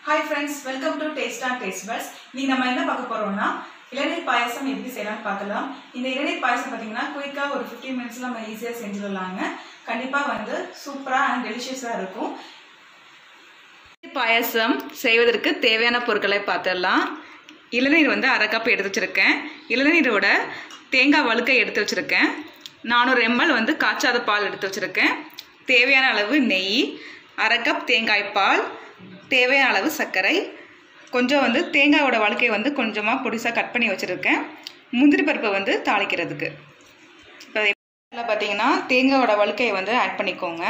hi friends welcome to taste and taste buds இன்னைக்கு நம்ம என்ன பார்க்க போறோம்னா இளநீர் பாயசம் எப்படி செய்யலாம்னு பார்க்கலாம் இந்த இளநீர் பாயசம் பார்த்தீங்கன்னா குயிக்காக ஒரு ஃபிஃப்டீன் மினிட்ஸில் நம்ம ஈஸியாக செஞ்சிடலாங்க கண்டிப்பாக வந்து சூப்பராக அண்ட் டெலிஷியஸாக இருக்கும் பாயசம் செய்வதற்கு தேவையான பொருட்களை பார்த்துடலாம் இளநீர் வந்து அரை கப் எடுத்து வச்சுருக்கேன் இளநீரோட தேங்காய் வழுக்கை எடுத்து வச்சுருக்கேன் நானூறு எம்எல் வந்து காய்ச்சாத பால் எடுத்து வச்சுருக்கேன் தேவையான அளவு நெய் அரை கப் தேங்காய் பால் தேவையான அளவு சர்க்கரை கொஞ்சம் வந்து தேங்காயோட வழுக்கை வந்து கொஞ்சமாக பொடிசாக கட் பண்ணி வச்சுருக்கேன் முந்திரி பருப்பை வந்து தாளிக்கிறதுக்கு இப்போ இதில் பார்த்தீங்கன்னா தேங்காயோட வழுக்கையை வந்து ஆட் பண்ணிக்கோங்க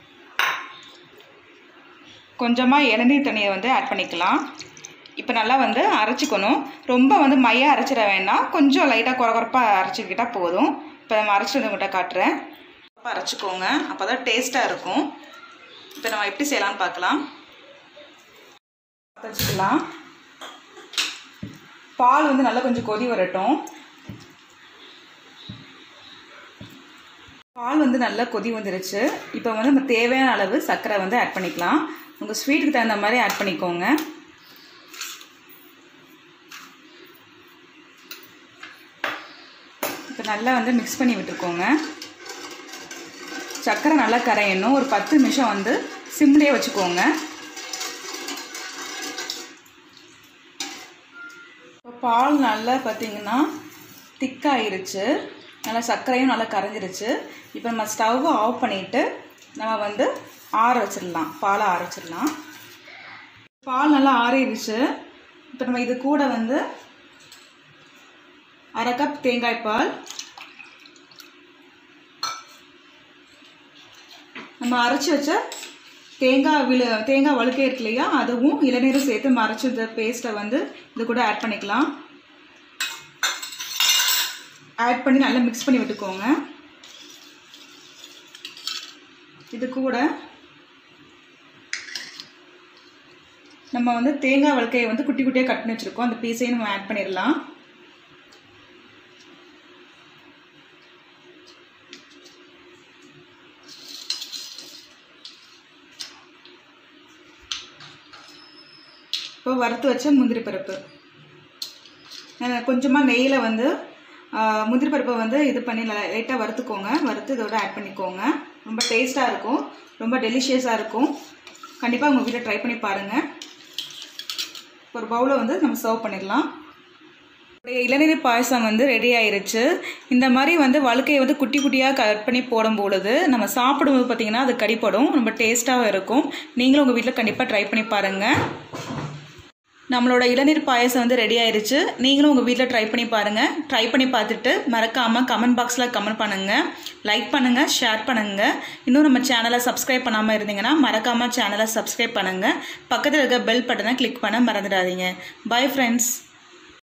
கொஞ்சமாக இளநீர் தண்ணியை வந்து ஆட் பண்ணிக்கலாம் இப்போ நல்லா வந்து அரைச்சிக்கணும் ரொம்ப வந்து மையாக அரைச்சிட வேண்டாம் கொஞ்சம் லைட்டாக குறை குறைப்பாக அரைச்சிக்கிட்டால் போதும் இப்போ நம்ம அரைச்சிட்டு உங்கள்கிட்ட காட்டுறேன் அரைச்சிக்கோங்க அப்போ தான் டேஸ்ட்டாக இருக்கும் இப்போ நம்ம எப்படி செய்யலாம்னு பார்க்கலாம் வச்சுக்கலாம் பால் வந்து நல்லா கொஞ்சம் கொதி வரட்டும் பால் வந்து நல்லா கொதி வந்துருச்சு இப்போ வந்து நம்ம தேவையான அளவு சர்க்கரை வந்து ஆட் பண்ணிக்கலாம் உங்கள் ஸ்வீட்டுக்கு தகுந்த மாதிரி ஆட் பண்ணிக்கோங்க இப்போ நல்லா வந்து மிக்ஸ் பண்ணி விட்டுக்கோங்க சர்க்கரை நல்லா கரையணும் ஒரு பத்து நிமிஷம் வந்து சிம்லேயே வச்சுக்கோங்க இப்போ பால் நல்லா பார்த்தீங்கன்னா திக்காயிருச்சு நல்லா சர்க்கரையும் நல்லா கரைஞ்சிருச்சு இப்போ நம்ம ஸ்டவ்வை ஆஃப் பண்ணிவிட்டு நம்ம வந்து ஆற வச்சிடலாம் பாலை ஆற வச்சிடலாம் பால் நல்லா ஆறிடுச்சு இப்போ நம்ம இது கூட வந்து அரை கப் தேங்காய் பால் நம்ம அரைச்சி வச்ச தேங்காய் விழு தேங்காய் வழுக்கை இருக்கு இல்லையா அதுவும் இளநீரும் சேர்த்து நம்ம அரைச்சி இந்த பேஸ்ட்டை வந்து இது கூட ஆட் பண்ணிக்கலாம் ஆட் பண்ணி நல்லா மிக்ஸ் பண்ணி விட்டுக்கோங்க இது கூட நம்ம வந்து தேங்காய் வழுக்கையை வந்து குட்டி குட்டியாக கட் பண்ணி வச்சுருக்கோம் அந்த பீஸையும் நம்ம ஆட் பண்ணிடலாம் இப்போ வறுத்து வச்ச முந்திரி பருப்பு கொஞ்சமாக நெய்யில் வந்து முந்திரி பருப்பை வந்து இது பண்ணி லைட்டாக வறுத்துக்கோங்க வறுத்து இதோட ஆட் பண்ணிக்கோங்க ரொம்ப டேஸ்ட்டாக இருக்கும் ரொம்ப டெலிஷியஸாக இருக்கும் கண்டிப்பாக உங்கள் வீட்டில் ட்ரை பண்ணி பாருங்கள் ஒரு பவுலை வந்து நம்ம சர்வ் பண்ணிடலாம் இளநீர் பாயசம் வந்து ரெடி ஆயிருச்சு இந்த மாதிரி வந்து வழுக்கையை வந்து குட்டி குட்டியாக கட் பண்ணி போடும் பொழுது நம்ம சாப்பிடும்போது பார்த்திங்கன்னா அது கடிப்படும் ரொம்ப டேஸ்ட்டாகவும் இருக்கும் நீங்களும் உங்கள் வீட்டில் கண்டிப்பாக ட்ரை பண்ணி பாருங்கள் நம்மளோட இளநீர் பாயசம் வந்து ரெடி ஆயிருச்சு நீங்களும் உங்கள் வீட்டில் ட்ரை பண்ணி பாருங்கள் ட்ரை பண்ணி பார்த்துட்டு மறக்காமல் கமெண்ட் பாக்ஸில் கமெண்ட் பண்ணுங்கள் லைக் பண்ணுங்கள் ஷேர் பண்ணுங்கள் இன்னும் நம்ம சேனலை சப்ஸ்கிரைப் பண்ணாமல் இருந்தீங்கன்னா மறக்காமல் சேனலை சப்ஸ்கிரைப் பண்ணுங்கள் பக்கத்தில் இருக்க பெல் பட்டனை கிளிக் பண்ண மறந்துடாதீங்க பை ஃப்ரெண்ட்ஸ்